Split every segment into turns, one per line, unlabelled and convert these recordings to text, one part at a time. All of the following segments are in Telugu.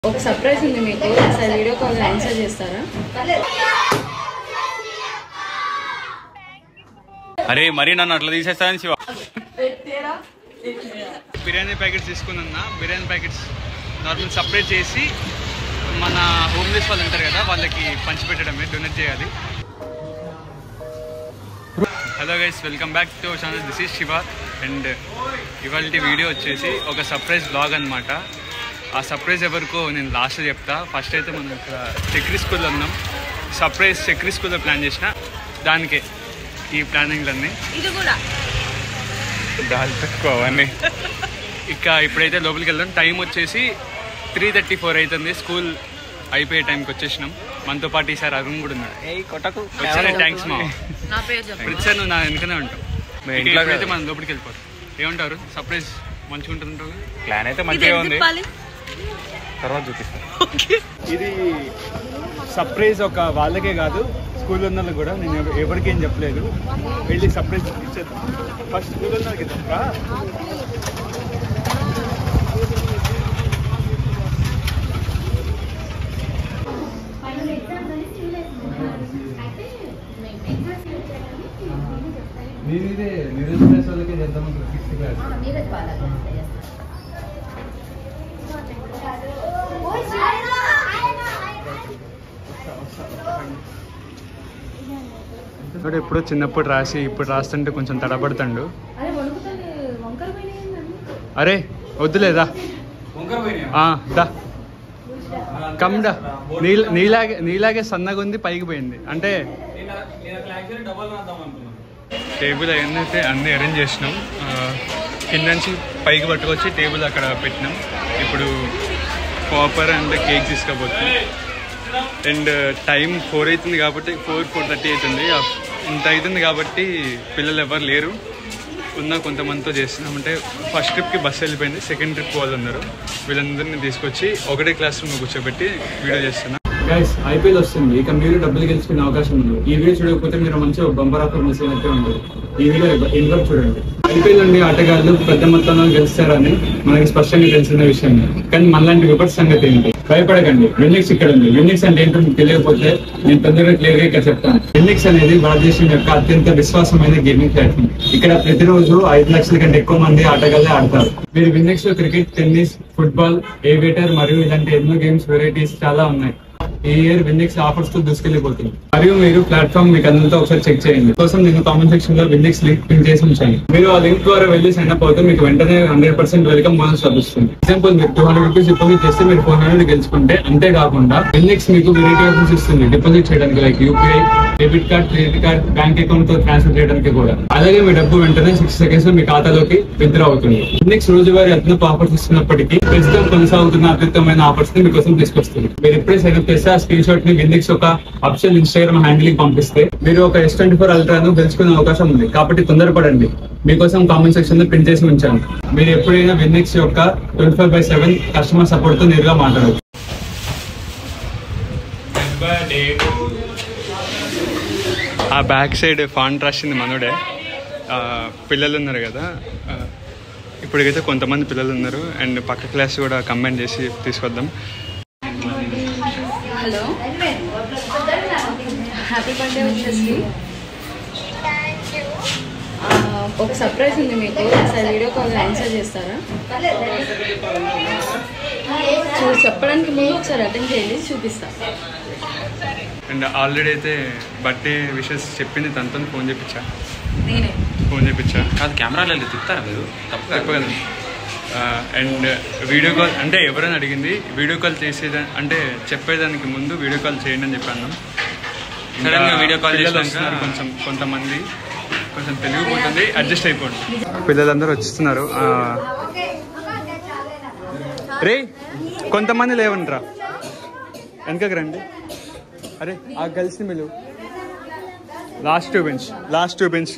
ఒక సర్ప్రైజ్ ఉంది మీకు ఒకసారి వీడియో కాల్ ఆన్సర్ చేస్తారా
అరే మరి నన్ను అట్లా తీసేస్తానని శివ బిర్యానీ ప్యాకెట్స్ తీసుకున్నా బిర్యానీ ప్యాకెట్స్ నార్మల్ సపరేట్ చేసి మన హోమ్లెస్ వాళ్ళు ఉంటారు కదా వాళ్ళకి పంచిపెట్టడమే డొనేట్ చేయాలి hello guys welcome back to channel this is Shiva and ఇవాళ వీడియో వచ్చేసి ఒక సర్ప్రైజ్ బ్లాగ్ అనమాట ఆ సర్ప్రైజ్ ఎవరికో నేను లాస్ట్ చెప్తా ఫస్ట్ అయితే మనం ఇక్కడ చక్రి స్కూల్లో ఉన్నాం సర్ప్రైజ్ చక్రి స్కూల్లో ప్లాన్ చేసిన దానికే ఈ ప్లానింగ్లన్నీ
ఇది కూడా
దాల్ తక్కువ అవన్నీ ఇక ఇప్పుడైతే లోపలికి వెళ్దాం టైం వచ్చేసి త్రీ థర్టీ ఫోర్ అవుతుంది స్కూల్ అయిపోయే టైంకి వచ్చేసినాం మనతో పాటు ఈసారి అరుణ్ కూడా ఉన్నాడు వచ్చానే థ్యాంక్స్ మా
నా పేరు చెప్పు
ప్రతిసారి నువ్వు నా వెనుకనే ఉంటావు
మీ
ఇక
ఇంట్లో
ఇప్పుడైతే మనం లోపలికి వెళ్ళిపోతాం ఏమంటారు సర్ప్రైజ్ మంచిగా ఉంటుంటావు
ప్లాన్ అయితే
ఇది
మంచిగా
ఎంత
ఉంది
తిప్పాలి?
తర్వాత చూపిస్తాను
ఇది సర్ప్రైజ్ ఒక వాళ్ళకే కాదు స్కూల్ ఉన్న వాళ్ళకి కూడా నేను ఎవ- ఎవరికి ఏం చెప్పలేదు వెళ్ళి సర్ప్రైజ్ ఇచ్చేద్దాం ఫస్ట్ స్కూల్ ఉన్న వాళ్ళకి ఇద్దాం రా. వాడు ఎప్పుడో చిన్నప్పుడు రాసి ఇప్పుడు రాస్తుంటే కొంచెం తడబడతాడు అరే వద్దులేదా ఆ, దా కమ్డా నీ నీలాగే నీలాగే సన్నగా ఉంది పైకి పోయింది అంటే టేబుల్ అవన్నీ అయితే అన్నీ అరేంజ్ చేసినాం ఆ, కింద నుంచి పైకి పట్టుకొచ్చి టేబుల్ అక్కడ పెట్టినాం ఇప్పుడు పాపర్ అండ్ కేక్ తీసుకోబోతున్నాం అండ్ టైం ఫోర్ అవుతుంది కాబట్టి ఫోర్ ఫోర్ థర్టీ అవుతుంది ఆ ఇంత అవుతుంది కాబట్టి పిల్లలు ఎవరు లేరు ఉన్న కొంతమందితో చేస్తున్నాం అంటే ఫస్ట్ ట్రిప్కి బస్సు వెళ్ళిపోయింది సెకండ్ ట్రిప్ వాళ్ళు ఉన్నారు వీళ్ళందరినీ తీసుకొచ్చి ఒకటే క్లాస్ రూమ్ కూర్చోబెట్టి వీడియో చేస్తున్నా గైస్ ఐపీఎల్ వస్తుంది ఇక మీరు డబ్బులు గెలుచుకునే అవకాశం ఉంది ఈ వీడియో చూడకపోతే మీరు మంచి బంపర్ ఆఫర్ మిస్ అయినట్టే ఉంటుంది ఈ వీడియో ఇన్వర్ట్ చూడండి ఐపీఎల్ నుండి ఆటగాళ్లు పెద్ద మొత్తంలో గెలుస్తారని మనకి స్పష్టంగా తెలిసిన విషయం కానీ మనలాంటి విపరీత సంగతి ఏంటి భయపడకండి విన్నిక్స్ ఇక్కడ ఉంది విన్నిక్స్ అంటే ఏంటో మీకు తెలియకపోతే నేను తొందరగా క్లియర్ గా ఇక్కడ చెప్తాను విన్నిక్స్ అనేది భారతదేశం యొక్క అత్యంత విశ్వాసమైన గేమింగ్ ప్లాట్ఫామ్ ఇక్కడ ప్రతిరోజు ఐదు లక్షల కంటే ఎక్కువ మంది ఆటగాళ్ళే ఆడతారు మీరు విన్నిక్స్ లో క్రికెట్ టెన్నిస్ ఫుట్బాల్ ఏవియేటర్ మరియు ఇలాంటి ఎన్నో గేమ్స్ వెరైటీస్ చాలా ఉన్నాయి ఈ ఇయర్ విన్నిక్స్ ఆఫర్స్ తో దూసుకెళ్లిపోతుంది మరియు మీరు ప్లాట్ఫామ్ మీకు అందరితో ఒకసారి చెక్ చేయండి కోసం నేను కామెంట్ సెక్షన్ లో విన్నిక్స్ లింక్ పిన్ చేసి ఉంచాను మీరు ఆ లింక్ ద్వారా వెళ్ళి సైన్ అప్ అవుతే మీకు వెంటనే హండ్రెడ్ పర్సెంట్ వెల్కమ్ బోనస్ లభిస్తుంది ఎగ్జాంపుల్ మీరు టూ హండ్రెడ్ రూపీస్ డిపాజిట్ చేస్తే మీరు ఫోర్ హండ్రెడ్ గెలుచుకుంటే అంతేకాకుండా విన్నిక్స్ మీకు వెరైటీ ఆప్షన్స్ ఇస్తుంది డిపాజిట్ చేయడానికి like UPI debit card credit card bank account తో ట్రాన్స్ఫర్ చేయడానికి కూడా అలాగే మీ డబ్బు వెంటనే సిక్స్ సెకండ్స్ లో మీ ఖాతాలోకి విత్డ్రా అవుతుంది విన్నిక్స్ రోజువారీ అదనపు ఆఫర్స్ ఇస్తున్నప్పటికీ ప్రస్తుతం కొనసాగుతున్న అద్భుతమైన ఆఫర్స్ ని మీకోసం తీసుకొస్తుంది మీరు ఎప్పుడే సైన్ చేస్తే ఆ స్క్రీన్ షాట్ ని విన్నిక్స్ ఒక అఫిషియల్ ఇన్స్టాగ్రామ్ హ్యాండిల్ పంపిస్తే మీరు ఒక ఎస్ ట్వంటీ ఫోర్ అల్ట్రాను గెలుచుకునే అవకాశం ఉంది కాబట్టి తొందరపడండి మీకోసం కామెంట్ సెక్షన్ లో ప్రింట్ చేసి ఉంచాను మీరు ఎప్పుడైనా విన్నిక్స్ యొక్క twenty five by seven customer support తో నేరుగా మాట్లాడవచ్చు ఆ బ్యాక్ సైడ్ ఫాంట్ రాసింది మనోడే ఆ, పిల్లలు ఉన్నారు కదా ఆ, ఇప్పటికైతే కొంతమంది పిల్లలు ఉన్నారు అండ్ పక్క క్లాస్ కూడా కంబైన్ చేసి తీసుకొద్దాం
హలో హ్యాపీ బర్త్డే వచ్చేసి ఆ, ఒక సర్ప్రైజ్ ఉంది మీకు ఒకసారి వీడియో కాల్ ఆన్సర్ చేస్తారా చూ చెప్పడానికి ముందు ఒకసారి అటెండ్ చేయండి చూపిస్తా
అండ్ ఆల్రెడీ అయితే బర్త్డే విషెస్ చెప్పింది తనతో ఫోన్ చేపించా
నేనే
ఫోన్ చేపించా
కాదు కెమెరాలో తిప్పుతారా మీరు తప్పు
చెప్పగలను అండ్ వీడియో కాల్ అంటే ఎవరైనా అడిగింది వీడియో కాల్ చేసేదా అంటే చెప్పేదానికి ముందు వీడియో కాల్ చేయండి అని చెప్పాను
Sudden గా video call
పిల్లలు
చేసినాక-
వస్తున్నారు కొంచెం కొంతమంది కొంచెం తెలివిపోతుంది అడ్జస్ట్ అయిపోండి పిల్లలందరూ వస్తున్నారు ఆ, రే కొంతమంది లేవంట్రా వెనకకి రండి అరే ఆ గర్ల్స్ని మీరు last two bench last two bench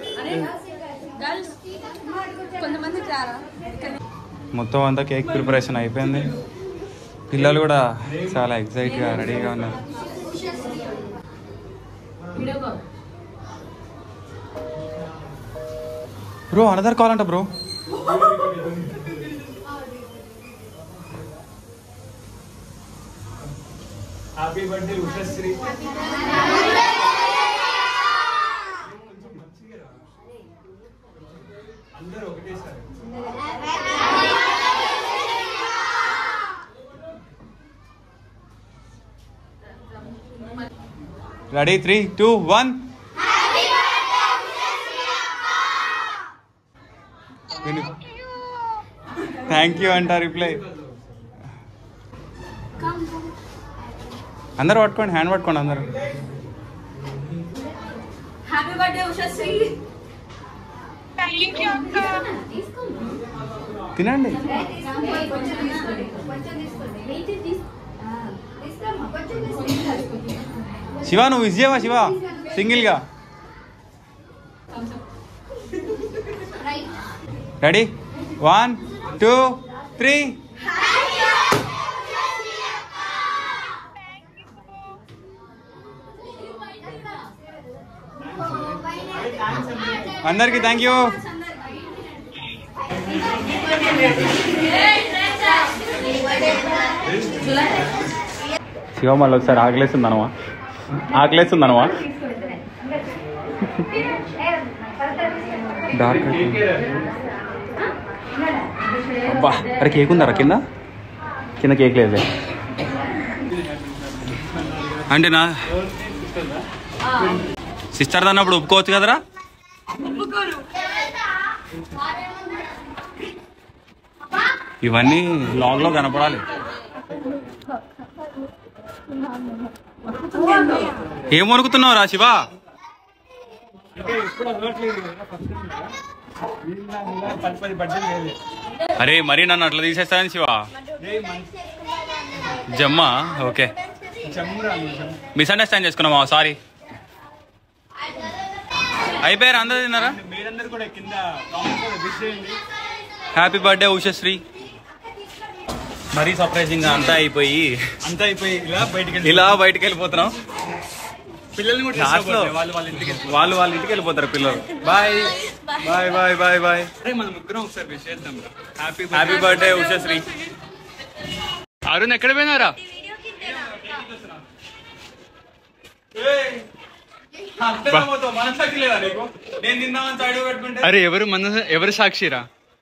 కొంతమంది రారా
మొత్తం అంతా కేక్ ప్రిపరేషన్ అయిపోయింది పిల్లలు కూడా చాలా ఎక్సైట్గా రెడీగా ఉన్నారు
video call
bro another call అంట బ్రో
హ్యాపీ బర్త్డే ఉషశ్రీ అందరూ ఒకటేసారి
ready three two one thank you అంట రిప్లై అందరు పట్టుకోండి హ్యాండ్ పట్టుకోండి అందరు
హ్యాపీ బర్త్డే ఉషశ్రీ
తినండి శివ నువ్వు విజ్ చేయవా శివ సింగిల్గా రెడీ వన్ టూ త్రీ అందరికి థ్యాంక్ యూ శివ మళ్ళీ ఒకసారి ఆకలేస్తుంది అనవా ఆకలేస్తుంది అనవా డార్క్ అబ్బా అరే కేక్ ఉందారా కింద కింద కేక్ లేదులే అంటే నా సిస్టర్ అన్నప్పుడు ఒప్పుకోవచ్చు కదరా ఇవన్నీ లాగ్ లో కనపడాలి ఏం వణుకుతున్నావు రా శివ
పది పది బర్త్డే లేదు
అరే మరీ నన్ను అట్లా తీసేస్తాను శివ జమ్మా ఓకే
జమ్మురా
మిస్అండర్స్టాండ్ చేసుకున్నామా సారీ అయిపోయారు అందరు తిన్నారా
మీరందరూ కూడా కింద కామెంట్ కూడా విష్ చేయండి
హ్యాపీ బర్త్డే ఉషశ్రీ మరీ సర్ప్రైజింగ్ అంతా అయిపోయి
అంతా అయిపోయి ఇలా బయటికి వెళ్ళి
ఇలా బయటికి వెళ్ళిపోతున్నాం
పిల్లల్ని కూడా
Last లో.
తీసుకుపోతారు. వాళ్ళు వాళ్ళ ఇంటికి వెళ్ళి
వాళ్ళు వాళ్ళ ఇంటికి వెళ్ళిపోతారు పిల్లలు bye bye bye bye bye
అరే మనం ముగ్గురం ఒకసారి విష్ చేద్దాం happy
happy birthday Ushasri
Arun ఎక్కడ పోయినారా
నేను తిందామని సైడ్ పెట్టుకుంటే
అరే ఎవరు మన ఎవరు సాక్షిరా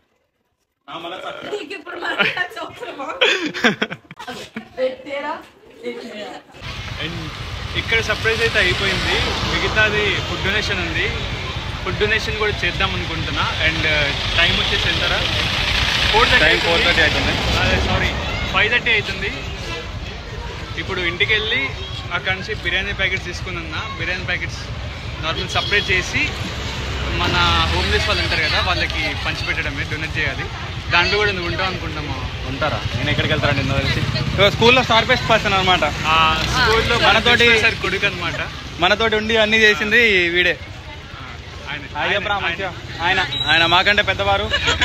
అండ్ ఇక్కడ సర్ప్రైజ్ అయితే అయిపోయింది మిగతాది ఫుడ్ డొనేషన్ ఉంది ఫుడ్ డొనేషన్ కూడా చేద్దాం అనుకుంటున్నా అండ్ టైం వచ్చేసి ఎంతరా ఫోర్
టైం ఫోర్ థర్టీ అవుతుంది
అదే సారీ ఫైవ్ థర్టీ అవుతుంది ఇప్పుడు ఇంటికి వెళ్ళి అక్కడ నుంచి బిర్యానీ ప్యాకెట్స్ తీసుకున్నా బిర్యానీ ప్యాకెట్స్ నార్మల్ సపరేట్ చేసి మన హోమ్లెస్ వాళ్ళు ఉంటారు కదా వాళ్ళకి పంచిపెట్టడమే డొనేట్ చేయాలి దాంట్లో కూడా నువ్వు ఉంటావు అనుకుంటాము
ఉంటారా నేను ఎక్కడికి వెళ్తారండి ఇందులో తెలిసి స్కూల్లో స్టార్ బెస్ట్ పర్సన్ అనమాట
ఆ స్కూల్లో
మనతోటి-
సార్ కొడుకు అనమాట
మనతోటి ఉండి అన్ని చేసింది వీడే
ఆయన
హాయ్ చెప్పరా
ఆయన-
మంచిగా ఆయన ఆయన మాకంటే పెద్దవారు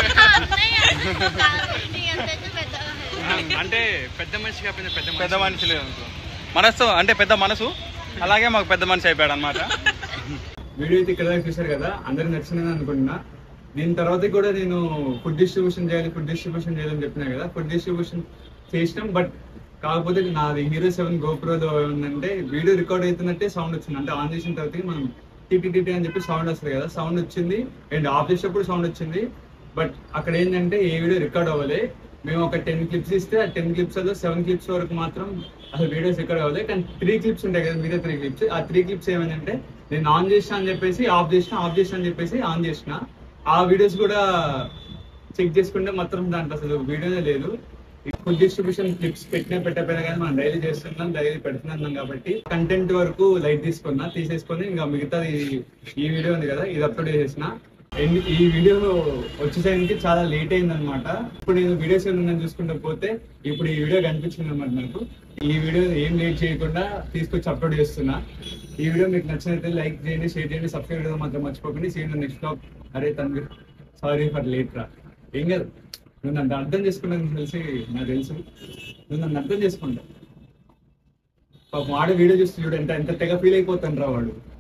అంటే పెద్ద మనిషి కాకపోయినా పెద్ద
పెద్ద మనిషి లేదు మనసు అంటే పెద్ద మనసు అలాగే మాకు పెద్ద మనిషి అయిపోయాడు అనమాట
వీడియో అయితే ఇక్కడ దాకా చూశారు కదా అందరికి నచ్చిందని అనుకుంటున్నా దీని తర్వాత కూడా నేను ఫుడ్ డిస్ట్రిబ్యూషన్ చేయాలి ఫుడ్ డిస్ట్రిబ్యూషన్ చేయాలని చెప్పినా కదా ఫుడ్ డిస్ట్రిబ్యూషన్ చేసినాం బట్ కాకపోతే నాది హీరో సెవెన్ గోప్రోలో ఏంటంటే వీడియో రికార్డ్ అవుతున్నట్టే సౌండ్ వచ్చింది అంటే ఆన్ చేసిన తర్వాత మనం టీటీ అని చెప్పి సౌండ్ వస్తుంది కదా సౌండ్ వచ్చింది అండ్ ఆఫ్ చేసేటప్పుడు సౌండ్ వచ్చింది బట్ అక్కడ ఏంటంటే ఏ వీడియో రికార్డ్ అవ్వలే మేము ఒక టెన్ క్లిప్స్ ఇస్తే ఆ టెన్ క్లిప్స్ లో సెవెన్ క్లిప్స్ వరకు మాత్రం అసలు వీడియోస్ రికార్డ్ అవ్వలే కానీ త్రీ క్లిప్స్ ఉంటాయి కదా మిగతా త్రీ క్లిప్స్ ఆ త్రీ క్లిప్స్ ఏమైందంటే నేను ఆన్ చేసిన అని చెప్పేసి ఆఫ్ చేసిన ఆఫ్ చేసిన అని చెప్పేసి ఆన్ చేసిన ఆ వీడియోస్ కూడా చెక్ చేసుకుంటే మాత్రం దాంట్లో అసలు వీడియోనే లేదు ఫుడ్ డిస్ట్రిబ్యూషన్ క్లిప్స్ పెట్టినా పెట్టకపోయినా కానీ మనం డైలీ చేస్తున్నాం డైలీ పెడుతున్నాం కాబట్టి కంటెంట్ వరకు లైట్ తీసుకున్నా తీసేసుకొని ఇంకా మిగతాది ఈ వీడియో ఉంది కదా ఇది అప్లోడ్ చేసేసిన ఎన్ని- ఈ వీడియో వచ్చేసరికి చాలా లేట్ అయింది అనమాట ఇప్పుడు నేను వీడియోస్ ఏమైనా చూసుకుంటూ పోతే ఇప్పుడు ఈ వీడియో కనిపించింది అనమాట నాకు ఈ వీడియో ఏం లేట్ చేయకుండా తీసుకొచ్చి అప్లోడ్ చేస్తున్నా ఈ వీడియో మీకు నచ్చినట్లయితే లైక్ చేయండి షేర్ చేయండి సబ్స్క్రైబ్ చేయడం మాత్రం మర్చిపోకండి సీ నెక్స్ట్ బ్లాగ్ అరే తన్వీర్ సారీ ఫర్ లేట్ రా ఏం కాదు నువ్వు నన్ను అర్థం చేసుకున్నాను తెలిసి నాకు తెలుసు నువ్వు నన్ను అర్థం చేసుకుంటా పాపం వాడు వీడియో చూసి చూడు ఎంత ఎంత తెగ ఫీల్ అయిపోతాను రా వాడు